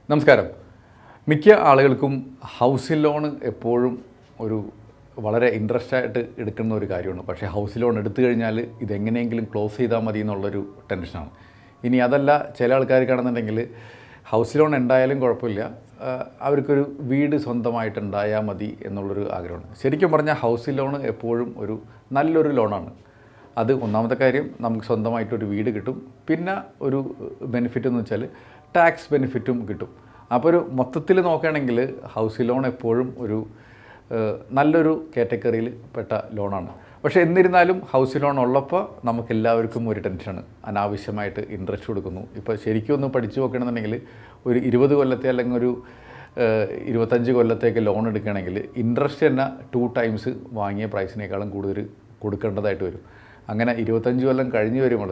നമസ്കാരം മിക്ക ആളുകൾക്കും ഹൗസിംഗ് ലോൺ എപ്പോഴും ഒരു വളരെ ഇൻട്രസ്റ്റ് ആയിട്ട് എടുക്കുന്ന ഒരു കാര്യമാണ് പക്ഷേ ഹൗസ് ലോൺ എടുത്തു കഴിഞ്ഞാൽ ഇതെങ്ങനെയെങ്കിലും ക്ലോസ് ചെയ്താൽ മതി എന്നുള്ളൊരു ടെൻഷനാണ് ഇനി അതല്ല ചില ആൾക്കാർക്കാണെന്നുണ്ടെങ്കിൽ ഹൗസ് ലോൺ ഉണ്ടായാലും കുഴപ്പമില്ല ആ, അവർക്കൊരു വീട് സ്വന്തമായിട്ടുണ്ടായാൽ മതി എന്നുള്ളൊരു ആഗ്രഹമാണ് ശരിക്കും പറഞ്ഞാൽ ഹൗസിംഗ് ലോൺ എപ്പോഴും ഒരു നല്ലൊരു ലോണാണ് അത് ഒന്നാമത്തെ കാര്യം നമുക്ക് സ്വന്തമായിട്ടൊരു വീട് കിട്ടും പിന്നെ ഒരു ബെനിഫിറ്റ് എന്ന് വെച്ചാൽ ടാക്സ് ബെനിഫിറ്റും കിട്ടും അപ്പോൾ ഒരു മൊത്തത്തിൽ നോക്കുകയാണെങ്കിൽ ഹൗസ് ലോൺ എപ്പോഴും ഒരു ഏഹ്, നല്ലൊരു കാറ്റഗറിയിൽ പെട്ട ലോണാണ് പക്ഷേ എന്നിരുന്നാലും ഹൗസ് ലോൺ ഉള്ളപ്പോൾ നമുക്ക് എല്ലാവർക്കും ഒരു ടെൻഷനാണ് അനാവശ്യമായിട്ട് ഇൻട്രസ്റ്റ് കൊടുക്കുന്നു ഇപ്പോൾ ശരിക്കും ഒന്ന് പഠിച്ചു നോക്കണമെന്നുണ്ടെങ്കിൽ ഒരു ഇരുപത് കൊല്ലത്തെ അല്ലെങ്കിൽ ഒരു ഏഹ്, ഇരുപത്തഞ്ച് കൊല്ലത്തേക്ക് ലോൺ എടുക്കുകയാണെങ്കിൽ ഇൻട്രസ്റ്റ് തന്നെ ടു ടൈംസ് വാങ്ങിയ പ്രൈസിനേക്കാളും കൂടുതൽ കൊടുക്കേണ്ടതായിട്ട് വരും അങ്ങനെ ഇരുപത്തഞ്ച് കൊല്ലം കഴിഞ്ഞ് വരുമ്പോൾ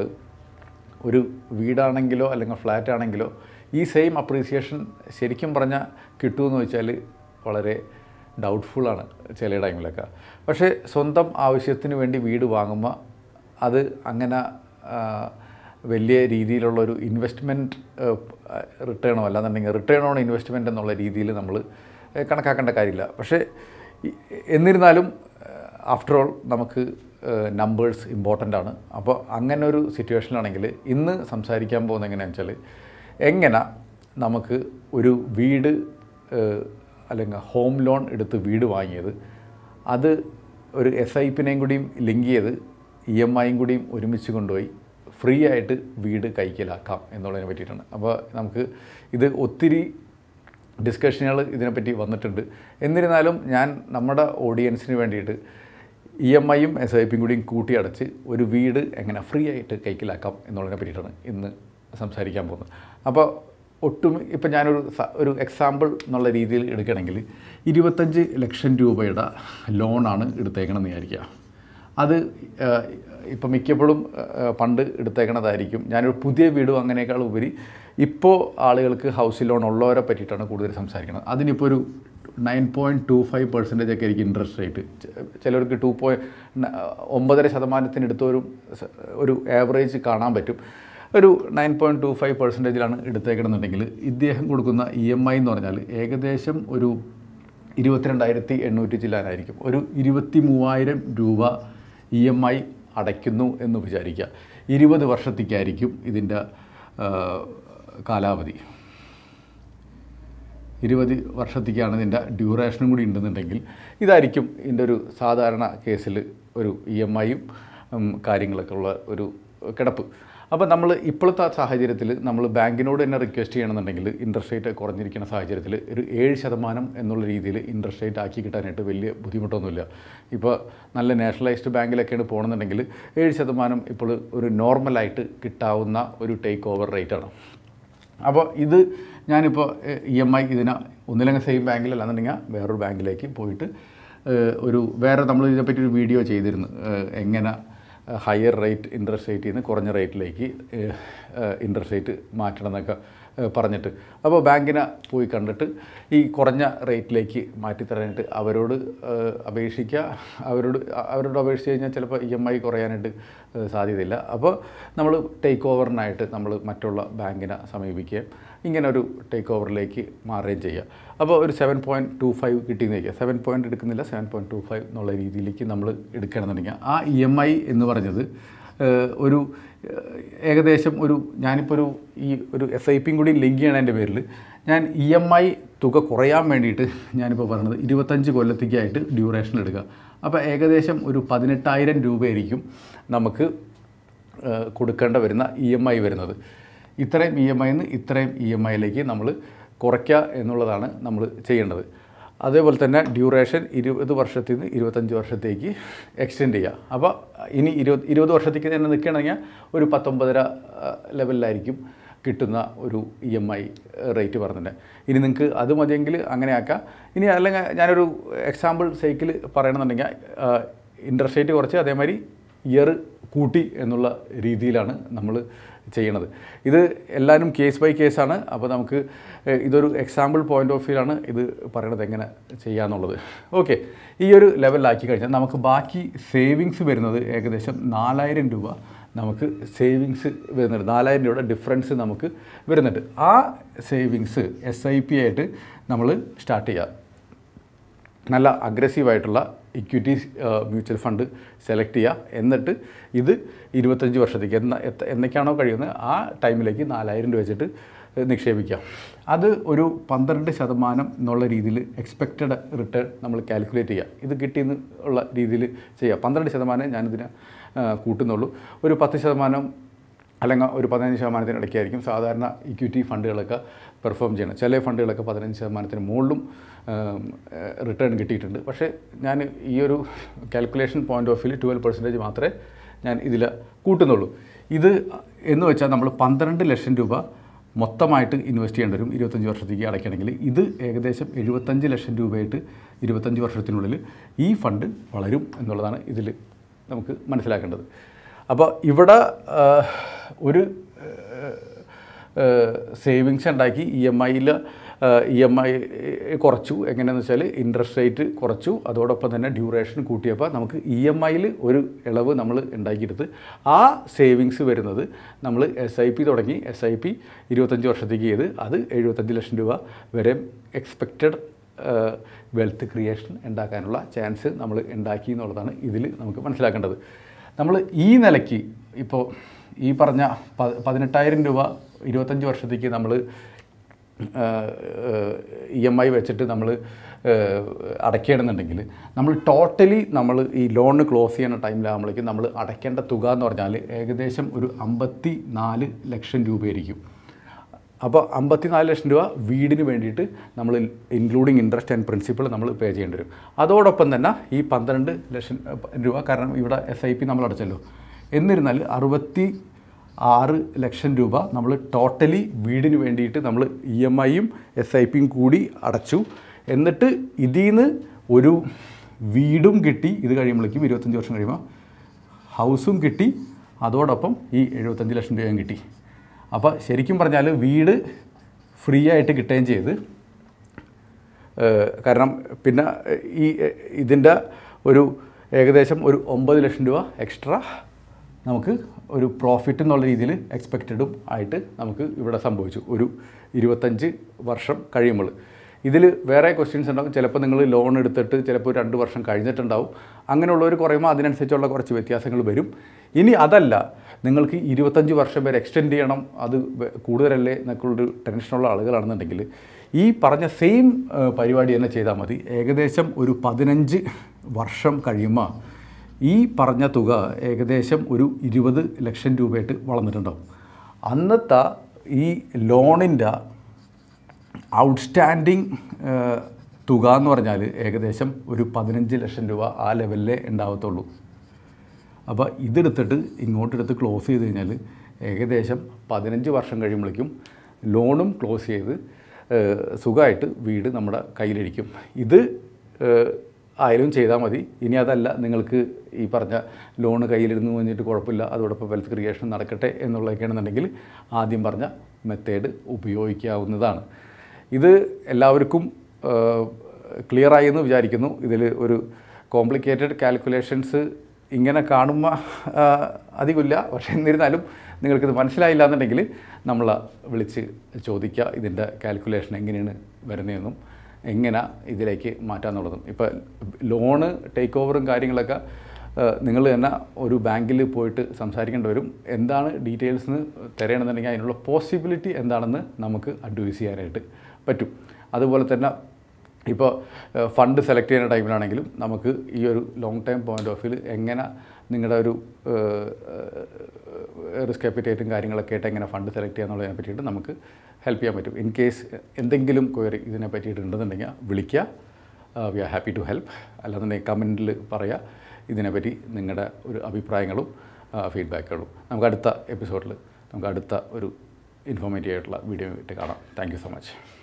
ഒരു വീടാണെങ്കിലോ അല്ലെങ്കിൽ ഫ്ലാറ്റ് ആണെങ്കിലോ ഈ സെയിം അപ്രീസിയേഷൻ ശരിക്കും പറഞ്ഞാൽ കിട്ടുമെന്ന് വെച്ചാൽ വളരെ ഡൗട്ട്ഫുള്ളാണ് ചില ടൈമിലൊക്കെ പക്ഷേ സ്വന്തം ആവശ്യത്തിന് വേണ്ടി വീട് വാങ്ങുമ്പോൾ അത് അങ്ങനെ ആ, വലിയ രീതിയിലുള്ളൊരു ഇൻവെസ്റ്റ്മെൻറ്റ് റിട്ടേണോ അല്ലാന്നുണ്ടെങ്കിൽ റിട്ടേൺ ഓൺ ഇൻവെസ്റ്റ്മെൻറ്റ് എന്നുള്ള രീതിയിൽ നമ്മൾ കണക്കാക്കേണ്ട കാര്യമില്ല പക്ഷേ ഈ- എന്നിരുന്നാലും ആഫ്റ്റർ ഓൾ നമുക്ക് നമ്പേഴ്സ് ഇമ്പോർട്ടൻ്റ് ആണ് അപ്പോൾ അങ്ങനെ ഒരു സിറ്റുവേഷനിലാണെങ്കിൽ ഇന്ന് സംസാരിക്കാൻ പോകുന്നത് എങ്ങനെയാണെന്ന് വെച്ചാൽ എങ്ങനെ നമുക്ക് ഒരു വീട് ഏഹ്, അല്ലെങ്കിൽ ഹോം ലോൺ എടുത്ത് വീട് വാങ്ങിയത് അത് ഒരു എസ് ഐ പിനെയും കൂടിയും ലിങ്ക് ചെയ്ത് ഇ എം ഐയും കൂടിയും ഒരുമിച്ച് കൊണ്ടുപോയി ഫ്രീ ആയിട്ട് വീട് കൈക്കലാക്കാം എന്നുള്ളതിനെ പറ്റിയിട്ടാണ് അപ്പോൾ നമുക്ക് ഇത് ഒത്തിരി ഡിസ്കഷനുകൾ ഇതിനെപ്പറ്റി വന്നിട്ടുണ്ട് എന്നിരുന്നാലും ഞാൻ നമ്മുടെ ഓഡിയൻസിന് വേണ്ടിയിട്ട് ഇ എം ഐയും എസ് ഐ പിയും കൂടിയും കൂട്ടിയടച്ച് ഒരു വീട് എങ്ങനെ ഫ്രീ ആയിട്ട് കൈക്കലാക്കാം എന്നുള്ളതിനെ പറ്റിയിട്ടാണ് ഇന്ന് സംസാരിക്കാൻ പോകുന്നത് അപ്പോൾ ഒട്ടും ഇപ്പം ഞാനൊരു സ- ഒരു എക്സാമ്പിൾ എന്നുള്ള രീതിയിൽ എടുക്കുകയാണെങ്കിൽ ഇരുപത്തഞ്ച് ലക്ഷം രൂപയുടെ ലോണാണ് എടുത്തേക്കണമെന്ന് വിചാരിക്കുക അത് ഇപ്പം മിക്കപ്പോഴും ആ, പണ്ട് എടുത്തേക്കണതായിരിക്കും ഞാനൊരു പുതിയ വീടും അങ്ങനെയേക്കാൾ ഉപരി ഇപ്പോൾ ആളുകൾക്ക് ഹൗസ് ലോൺ ഉള്ളവരെ പറ്റിയിട്ടാണ് കൂടുതൽ സംസാരിക്കുന്നത് അതിനിപ്പോൾ ഒരു nine point two five percentage ഒക്കെ ആയിരിക്കും ഇൻട്രസ്റ്റ് റേറ്റ് ചിലർക്ക് ടു പോയിൻറ്റ് ഒമ്പതര ശതമാനത്തിനടുത്തൊരു സ- ഒരു ആവറേജ് കാണാൻ പറ്റും ഒരു നയൻ പോയിൻറ്റ് ടു ഫൈവ് പെർസെൻറ്റേജിലാണ് എടുത്തേക്കണമെന്നുണ്ടെങ്കിൽ ഇദ്ദേഹം കൊടുക്കുന്ന ഇ എം ഐ എന്ന് പറഞ്ഞാൽ ഏകദേശം ഒരു ഇരുപത്തിരണ്ടായിരത്തി എണ്ണൂറ്റി ചില്ലാനായിരിക്കും ഒരു ഇരുപത്തി മൂവായിരം രൂപ ഇ എം ഐ അടയ്ക്കുന്നു എന്ന് വിചാരിക്കുക ഇരുപത് വർഷത്തേക്കായിരിക്കും ഇതിൻ്റെ ആ, കാലാവധി ഇരുപത് വർഷത്തേക്കാണ് ഇതിൻ്റെ ഡ്യൂറേഷനും കൂടി ഉണ്ടെന്നുണ്ടെങ്കിൽ ഇതായിരിക്കും ഇതിൻ്റെ ഒരു സാധാരണ കേസിൽ ഒരു ഇ എം ഐയും കാര്യങ്ങളൊക്കെ ഉള്ള ഒരു കിടപ്പ് അപ്പോൾ നമ്മൾ ഇപ്പോഴത്തെ സാഹചര്യത്തിൽ നമ്മൾ ബാങ്കിനോട് തന്നെ റിക്വസ്റ്റ് ചെയ്യണമെന്നുണ്ടെങ്കിൽ ഇൻട്രസ്റ്റ് റേറ്റ് കുറഞ്ഞിരിക്കുന്ന സാഹചര്യത്തിൽ ഒരു ഏഴ് ശതമാനം എന്നുള്ള രീതിയിൽ ഇൻട്രസ്റ്റ് റേറ്റ് ആക്കി കിട്ടാനായിട്ട് വലിയ ബുദ്ധിമുട്ടൊന്നുമില്ല ഇപ്പോൾ നല്ല നാഷണലൈസ്ഡ് ബാങ്കിലൊക്കെയാണ് പോകണമെന്നുണ്ടെങ്കിൽ ഏഴ് ശതമാനം ഇപ്പോൾ ഒരു നോർമലായിട്ട് കിട്ടാവുന്ന ഒരു ടേക്ക് ഓവർ റേറ്റാണ് അപ്പോൾ ഇത് ഞാനിപ്പോൾ ഇ എം ഐ ഇതിനെ ഒന്നില്ലെങ്കിൽ സെയിം ബാങ്കിൽ അല്ലാന്നുണ്ടെങ്കിൽ വേറൊരു ബാങ്കിലേക്ക് പോയിട്ട് ഏഹ്, ഒരു വേറെ നമ്മൾ ഇതിനെപ്പറ്റി ഒരു വീഡിയോ ചെയ്തിരുന്നു ഏഹ്, എങ്ങനെ ഹയർ റേറ്റ് ഇൻട്രസ്റ്റ് റേറ്റിൽ നിന്ന് കുറഞ്ഞ റേറ്റിലേക്ക് ഇൻട്രസ്റ്റ് റേറ്റ് മാറ്റണം എന്നൊക്കെ ഏഹ്, പറഞ്ഞിട്ട് അപ്പോൾ ബാങ്കിനെ പോയി കണ്ടിട്ട് ഈ കുറഞ്ഞ റേറ്റിലേക്ക് മാറ്റിത്തരാനായിട്ട് അവരോട് ഏഹ്, അപേക്ഷിക്കുക അവരോട് അ- അവരോട് അപേക്ഷിച്ച് കഴിഞ്ഞാൽ ചിലപ്പോൾ ഇ എം ഐ കുറയാനായിട്ട് ഏഹ്, സാധ്യതയില്ല അപ്പോൾ നമ്മൾ ടേക്ക് ഓവറിനായിട്ട് നമ്മൾ മറ്റുള്ള ബാങ്കിനെ സമീപിക്കുകയും ഇങ്ങനെ ഒരു ടേക്ക് ഓവറിലേക്ക് മാറുകയും ചെയ്യുക അപ്പോൾ ഒരു സെവൻ പോയിൻറ്റ് ടു ഫൈവ് കിട്ടിയെന്ന് വയ്ക്കുക സെവൻ പോയിൻറ്റ് എടുക്കുന്നില്ല സെവൻ പോയിൻറ്റ് ടു ഫൈവ് എന്നുള്ള രീതിയിലേക്ക് നമ്മൾ എടുക്കുകയാണെന്നുണ്ടെങ്കിൽ ആ ഇ എം ഐ എന്ന് പറഞ്ഞത് ഏഹ്, ഒരു ഏഹ്, ഏകദേശം ഒരു ഞാനിപ്പോൾ ഒരു ഈ ഒരു എസ് ഐ പിയും കൂടി ലിങ്ക് ചെയ്യണതിൻ്റെ പേരിൽ ഞാൻ ഇ എം ഐ തുക കുറയാൻ വേണ്ടിയിട്ട് ഞാനിപ്പോൾ പറയുന്നത് ഇരുപത്തഞ്ച് കൊല്ലത്തേക്കായിട്ട് ഡ്യൂറേഷൻ എടുക്കുക അപ്പോൾ ഏകദേശം ഒരു പതിനെട്ടായിരം രൂപയായിരിക്കും നമുക്ക് ഏഹ് കൊടുക്കേണ്ട വരുന്ന ഇ എം ഐ വരുന്നത് ഇത്രയും ഇ എം ഐന്ന് ഇത്രയും ഇ എം ഐയിലേക്ക് നമ്മൾ കുറയ്ക്കുക എന്നുള്ളതാണ് നമ്മൾ ചെയ്യേണ്ടത് അതേപോലെ തന്നെ ഡ്യൂറേഷൻ ഇരുപത് വർഷത്തിൽ നിന്ന് ഇരുപത്തഞ്ച് വർഷത്തേക്ക് എക്സ്റ്റെൻഡ് ചെയ്യുക അപ്പോൾ ഇനി ഇരുപത് ഇരുപത് വർഷത്തേക്ക് തന്നെ നിൽക്കുകയാണെങ്കിൽ ഒരു പത്തൊമ്പതര ആ, ലെവലിലായിരിക്കും കിട്ടുന്ന ഒരു ഇ എം ഐ റേറ്റ് പറഞ്ഞിട്ടുണ്ട് ഇനി നിങ്ങൾക്ക് അത് മതിയെങ്കിൽ അങ്ങനെ ആക്കാം ഇനി അല്ലെങ്കിൽ ഞാനൊരു എക്സാമ്പിൾ സൈക്കിൾ പറയണമെന്നുണ്ടെങ്കിൽ ഇൻട്രസ്റ്റ് റേറ്റ് കുറച്ച് അതേമാതിരി ഇയർ കൂട്ടി എന്നുള്ള രീതിയിലാണ് നമ്മൾ ചെയ്യണത് ഇത് എല്ലാവരും കേസ് ബൈ കേസാണ് അപ്പോൾ നമുക്ക് ഏഹ്, ഇതൊരു എക്സാമ്പിൾ പോയിൻ്റ് ഓഫ് വ്യൂലാണ് ഇത് പറയണത് എങ്ങനെ ചെയ്യാന്നുള്ളത് ഓക്കെ ഈ ഒരു ലെവലിലാക്കി കഴിഞ്ഞാൽ നമുക്ക് ബാക്കി സേവിങ്സ് വരുന്നത് ഏകദേശം നാലായിരം രൂപ നമുക്ക് സേവിങ്സ് വരുന്നുണ്ട് നാലായിരം രൂപയുടെ ഡിഫറൻസ് നമുക്ക് വരുന്നുണ്ട് ആ സേവിങ്സ് എസ് ഐ പി ആയിട്ട് നമ്മൾ സ്റ്റാർട്ട് ചെയ്യുക നല്ല അഗ്രസീവായിട്ടുള്ള ഇക്വിറ്റി മ്യൂച്വൽ ഫണ്ട് സെലക്ട് ചെയ്യുക എന്നിട്ട് ഇത് ഇരുപത്തഞ്ച് വർഷത്തേക്ക് എന്ന എത്ത- എന്നൊക്കെയാണോ കഴിയുന്നത് ആ ടൈമിലേക്ക് നാലായിരം രൂപ വെച്ചിട്ട് നിക്ഷേപിക്കാം അത് ഒരു പന്ത്രണ്ട് ശതമാനം എന്നുള്ള രീതിയിൽ എക്സ്പെക്റ്റഡ് റിട്ടേൺ നമ്മൾ കാൽക്കുലേറ്റ് ചെയ്യുക ഇത് കിട്ടിയെന്ന് ഉള്ള രീതിയിൽ ചെയ്യുക പന്ത്രണ്ട് ശതമാനം ഞാനിതിന് ആ, കൂട്ടുന്നുള്ളൂ ഒരു പത്ത് ശതമാനം അല്ലെങ്കിൽ ഒരു പതിനഞ്ച് ശതമാനത്തിന് ഇടയ്ക്കായിരിക്കും സാധാരണ ഇക്വിറ്റി ഫണ്ടുകളൊക്കെ പെർഫോം ചെയ്യണം ചില ഫണ്ടുകളൊക്കെ പതിനഞ്ച് ശതമാനത്തിന് മുകളിലും റിട്ടേൺ കിട്ടിയിട്ടുണ്ട് പക്ഷേ ഞാൻ ഈ ഒരു calculation point of view twelve percentage മാത്രമേ ഞാൻ ഇതിൽ കൂട്ടുന്നുള്ളൂ ഇത് എന്ന് വെച്ചാൽ നമ്മൾ പന്ത്രണ്ട് ലക്ഷം രൂപ മൊത്തമായിട്ട് ഇൻവെസ്റ്റ് ചെയ്യേണ്ടി വരും ഇരുപത്തഞ്ച് വർഷത്തേക്ക് അടയ്ക്കണമെങ്കിൽ ഇത് ഏകദേശം എഴുപത്തഞ്ച് ലക്ഷം രൂപയായിട്ട് ഇരുപത്തഞ്ച് വർഷത്തിനുള്ളിൽ ഈ ഫണ്ട് വളരും എന്നുള്ളതാണ് ഇതിൽ നമുക്ക് മനസ്സിലാക്കേണ്ടത് അപ്പോൾ ഇവിടെ ആ, ഒരു സേവിങ്സ് ഉണ്ടാക്കി ഇ എം ഐയിൽ ഇ എം ഐ കുറച്ചു എങ്ങനെയാണെന്ന് വെച്ചാൽ ഇൻട്രസ്റ്റ് റേറ്റ് കുറച്ചു അതോടൊപ്പം തന്നെ ഡ്യൂറേഷൻ കൂട്ടിയപ്പോൾ നമുക്ക് ഇ എം ഐയിൽ ഒരു ഇളവ് നമ്മൾ ഉണ്ടാക്കിയെടുത്ത് ആ സേവിങ്സ് വരുന്നത് നമ്മൾ എസ് ഐ പി തുടങ്ങി എസ് ഐ പി ഇരുപത്തഞ്ച് വർഷത്തേക്ക് ചെയ്ത് അത് എഴുപത്തഞ്ച് ലക്ഷം രൂപ വരെ എക്സ്പെക്റ്റഡ് വെൽത്ത് ക്രിയേഷൻ ഉണ്ടാക്കാനുള്ള ചാൻസ് നമ്മൾ ഉണ്ടാക്കി എന്നുള്ളതാണ് ഇതിൽ നമുക്ക് മനസ്സിലാക്കേണ്ടത് നമ്മൾ ഈ നിലയ്ക്ക് ഇപ്പോൾ ഈ പറഞ്ഞ പ പതിനെട്ടായിരം രൂപ ഇരുപത്തഞ്ച് വർഷത്തേക്ക് നമ്മൾ ഇ എം ഐ വെച്ചിട്ട് നമ്മൾ അടയ്ക്കണമെന്നുണ്ടെങ്കിൽ നമ്മൾ ടോട്ടലി നമ്മൾ ഈ ലോൺ ക്ലോസ് ചെയ്യുന്ന ടൈമിലാകുമ്പോഴേക്കും നമ്മൾ അടയ്ക്കേണ്ട തുക എന്ന് പറഞ്ഞാൽ ഏകദേശം ഒരു അമ്പത്തി നാല് ലക്ഷം രൂപയായിരിക്കും അപ്പോൾ അമ്പത്തിനാല് ലക്ഷം രൂപ വീടിന് വേണ്ടിയിട്ട് നമ്മൾ ഇൻക്ലൂഡിങ് ഇൻട്രസ്റ്റ് ആൻഡ് പ്രിൻസിപ്പൾ നമ്മൾ പേ ചെയ്യേണ്ടി വരും അതോടൊപ്പം തന്നെ ഈ പന്ത്രണ്ട് ലക്ഷം രൂപ കാരണം ഇവിടെ എസ് ഐ പി നമ്മൾ അടച്ചല്ലോ എന്നിരുന്നാൽ അറുപത്തി ആറ് ലക്ഷം രൂപ നമ്മൾ ടോട്ടലി വീടിന് വേണ്ടിയിട്ട് നമ്മൾ ഇ എം ഐയും എസ് ഐ പിയും കൂടി അടച്ചു എന്നിട്ട് ഇതിൽ നിന്ന് ഒരു വീടും കിട്ടി ഇത് കഴിയുമ്പോഴേക്കും ഇരുപത്തഞ്ച് വർഷം കഴിയുമ്പോൾ ഹൗസും കിട്ടി അതോടൊപ്പം ഈ എഴുപത്തഞ്ച് ലക്ഷം രൂപയും കിട്ടി അപ്പോൾ ശരിക്കും പറഞ്ഞാൽ വീട് ഫ്രീ ആയിട്ട് കിട്ടുകയും ചെയ്ത് ഏഹ് കാരണം പിന്നെ ഈ ഇതിൻ്റെ ഒരു ഏകദേശം ഒരു ഒമ്പത് ലക്ഷം രൂപ എക്സ്ട്രാ നമുക്ക് ഒരു പ്രോഫിറ്റ് എന്നുള്ള രീതിയിൽ എക്സ്പെക്റ്റഡും ആയിട്ട് നമുക്ക് ഇവിടെ സംഭവിച്ചു ഒരു ഇരുപത്തഞ്ച് വർഷം കഴിയുമ്പോൾ ഇതിൽ വേറെ ക്വസ്റ്റ്യൻസ് ഉണ്ടാവും ചിലപ്പോൾ നിങ്ങൾ ലോൺ എടുത്തിട്ട് ചിലപ്പോൾ രണ്ട് വർഷം കഴിഞ്ഞിട്ടുണ്ടാവും അങ്ങനെയുള്ളവർ കുറയുമ്പോൾ അതിനനുസരിച്ചുള്ള കുറച്ച് വ്യത്യാസങ്ങൾ വരും ഇനി അതല്ല നിങ്ങൾക്ക് ഇരുപത്തഞ്ച് വർഷം വരെ എക്സ്റ്റെൻഡ് ചെയ്യണം അത് വെ- കൂടുതലല്ലേ എന്നൊക്കെയുള്ളൊരു ടെൻഷനുള്ള ആളുകളാണെന്നുണ്ടെങ്കിൽ ഈ പറഞ്ഞ സെയിം പരിപാടി തന്നെ ചെയ്താൽ മതി ഏകദേശം ഒരു പതിനഞ്ച് വർഷം കഴിയുമ്പോൾ ഈ പറഞ്ഞ തുക ഏകദേശം ഒരു ഇരുപത് ലക്ഷം രൂപയായിട്ട് വളർന്നിട്ടുണ്ടാവും അന്നത്തെ ഈ ലോണിൻ്റെ ഔട്ട്സ്റ്റാൻഡിങ് തുക എന്ന് പറഞ്ഞാൽ ഏകദേശം ഒരു പതിനഞ്ച് ലക്ഷം രൂപ ആ ലെവലിലേ ഉണ്ടാവത്തുള്ളൂ അപ്പോൾ ഇതെടുത്തിട്ട് ഇങ്ങോട്ടെടുത്ത് ക്ലോസ് ചെയ്ത് കഴിഞ്ഞാൽ ഏകദേശം പതിനഞ്ച് വർഷം കഴിയുമ്പോഴേക്കും ലോണും ക്ലോസ് ചെയ്ത് സുഖമായിട്ട് വീട് നമ്മുടെ കയ്യിലിരിക്കും ഇത് ഏഹ്, ആയാലും ചെയ്താൽ മതി ഇനി അതല്ല നിങ്ങൾക്ക് ഈ പറഞ്ഞ ലോണ് കയ്യിലിരുന്ന് കഴിഞ്ഞിട്ട് കുഴപ്പമില്ല അതോടൊപ്പം വെൽത്ത് ക്രിയേഷൻ നടക്കട്ടെ എന്നുള്ളതൊക്കെയാണെന്നുണ്ടെങ്കിൽ ആദ്യം പറഞ്ഞ മെത്തേഡ് ഉപയോഗിക്കാവുന്നതാണ് ഇത് എല്ലാവർക്കും ക്ലിയറായി എന്ന് വിചാരിക്കുന്നു ഇതിൽ ഒരു കോംപ്ലിക്കേറ്റഡ് കാൽക്കുലേഷൻസ് ഇങ്ങനെ കാണുമ്പോൾ അധികമില്ല പക്ഷേ എന്നിരുന്നാലും നിങ്ങൾക്കിത് മനസ്സിലായില്ല എന്നുണ്ടെങ്കിൽ നമ്മൾ വിളിച്ച് ചോദിക്കുക ഇതിൻ്റെ കാൽക്കുലേഷൻ എങ്ങനെയാണ് വരുന്നതെന്നും എങ്ങനെ ഇതിലേക്ക് മാറ്റാമെന്നുള്ളതും ഇപ്പോൾ ലോണ് ടേക്ക് ഓവറും കാര്യങ്ങളൊക്കെ നിങ്ങൾ തന്നെ ഒരു ബാങ്കിൽ പോയിട്ട് സംസാരിക്കേണ്ടി വരും എന്താണ് ഡീറ്റെയിൽസ് എന്ന് തരണമെന്നുണ്ടെങ്കിൽ അതിനുള്ള പോസിബിലിറ്റി എന്താണെന്ന് നമുക്ക് അഡ്വൈസ് ചെയ്യാനായിട്ട് പറ്റും അതുപോലെ തന്നെ ഇപ്പോൾ ഫണ്ട് സെലക്ട് ചെയ്യുന്ന ടൈമിലാണെങ്കിലും നമുക്ക് ഈ ഒരു long time point of view എങ്ങനെ നിങ്ങളുടെ ഒരു റിസ്ക് അപ്പിറ്റേറ്റും കാര്യങ്ങളൊക്കെ ആയിട്ട് എങ്ങനെ ഫണ്ട് സെലക്ട് ചെയ്യാന്നുള്ളതിനെ പറ്റിയിട്ട് നമുക്ക് ഹെൽപ്പ് ചെയ്യാൻ പറ്റും ഇൻ കേസ് എന്തെങ്കിലും ക്വയറി ഇതിനെ പറ്റിയിട്ട് ഉണ്ടെന്നുണ്ടെങ്കിൽ വിളിക്കുക we are happy to help അല്ലാന്നുണ്ടെങ്കിൽ കമൻറ്റിൽ പറയുക ഇതിനെപ്പറ്റി നിങ്ങളുടെ ഒരു അഭിപ്രായങ്ങളും ഫീഡ്ബാക്കുകളും നമുക്ക് അടുത്ത എപ്പിസോഡിൽ നമുക്ക് അടുത്ത ഒരു ഇൻഫോർമേറ്റീവ് ആയിട്ടുള്ള വീഡിയോ ആയിട്ട് കാണാം താങ്ക് യു സോ മച്ച്